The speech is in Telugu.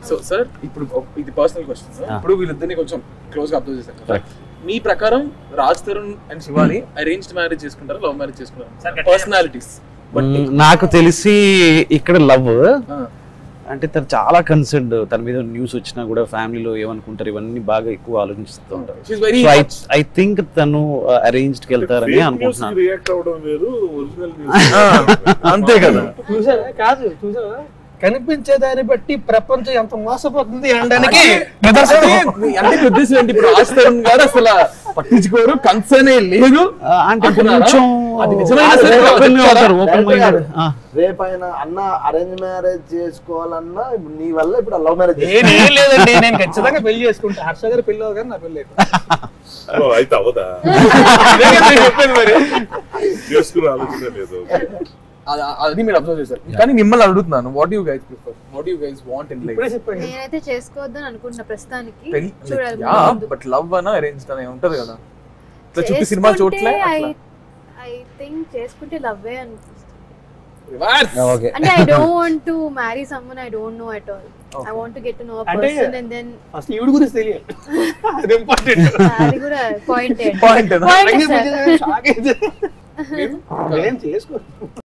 సో సార్ ఇప్పుడు ఒక- ఇది పర్సనల్ క్వశ్చన్ సార్ Ah. ఇప్పుడు వీళ్ళిద్దరిని కొంచెం క్లోజ్ గా అబ్జర్వ్ చేశారు కదా Correct. మీ ప్రకారం Raj Tarun and Shivani arranged marriage చేసుకుంటారా లవ్ మ్యారేజ్ చేసుకుంటారా పర్సనాలిటీస్ మ్మ్, నాకు తెలిసి ఇక్కడ లవ్ అంటే తను చాలా కన్సర్న్ తన మీద న్యూస్ వచ్చినా కూడా ఫ్యామిలీలో ఏమనుకుంటారు ఇవన్నీ బాగా ఎక్కువ ఆలోచిస్తూ ఉంటారు she's very so I I think తను అరేంజ్డ్ కి వెళ్తారని అనుకుంటున్నాను రియాక్ట్ అవ్వడం వేరు ఒరిజినల్ అంతే కదా చూసారా కాదు చూసారా కనిపించే దాన్ని బట్టి ప్రపంచం ఎంత మోసపోతుంది అనడానికి అంటే మీ ఉద్దేశం ఏంటి ఇప్పుడు రాజ్ తరుణ్ గారు అసలు పట్టించుకోరు కన్సర్న్ లేదు ఆ, అంటే అంటున్నారా? కొంచెం అది నిజమైన open సరే గా చెప్తారా? ఉంటారు ఓపెన్ మైండెడ్ రేపు ఆయన అన్న అరేంజ్ మ్యారేజ్ చేసుకోవాలన్నా ఇప్పుడు నీ వల్ల ఇప్పుడు లవ్ మ్యారేజ్ నేనేం లేదండి నేను ఖచ్చితంగా పెళ్లి చేసుకుంటా హర్ష గారు పెళ్లి అవ్వగానే నా పెళ్లి అయిపోయింది. అయితే అవదా చెప్పేది మరి చేసుకునే ఆలోచన లేదు అది- అది మీరు అబ్జర్వ్ చేశారు కానీ మిమ్మల్ని అడుగుతున్నాను what you guys prefer what you guys want in life ఇప్పుడే చెప్పండి నేనైతే చేసుకోవద్దని అనుకుంటున్నా ప్రస్తుతానికి పెళ్లి చూడాలి యా ముందు. బట్ లవ్ అన్న అరేంజ్ అనే ఉంటది కదా ఇట్లా చుట్టూ సినిమా చూడలే ఐ థింక్ చేసుకుంటే లవ్వే అనిపిస్తుంది రివర్స్ ఓకే అంటే I don't want to marry someone I don't know at all I want to get to know అంటే- పర్సన్ అండ్ దెన్ అసలు ఈవిడ గురించి తెలియదు అది ఇంపార్టెంట్ అది కూడా పాయింట్ Point ఏనా? పాయింట్ షాక్ అయితే నేను చేసుకో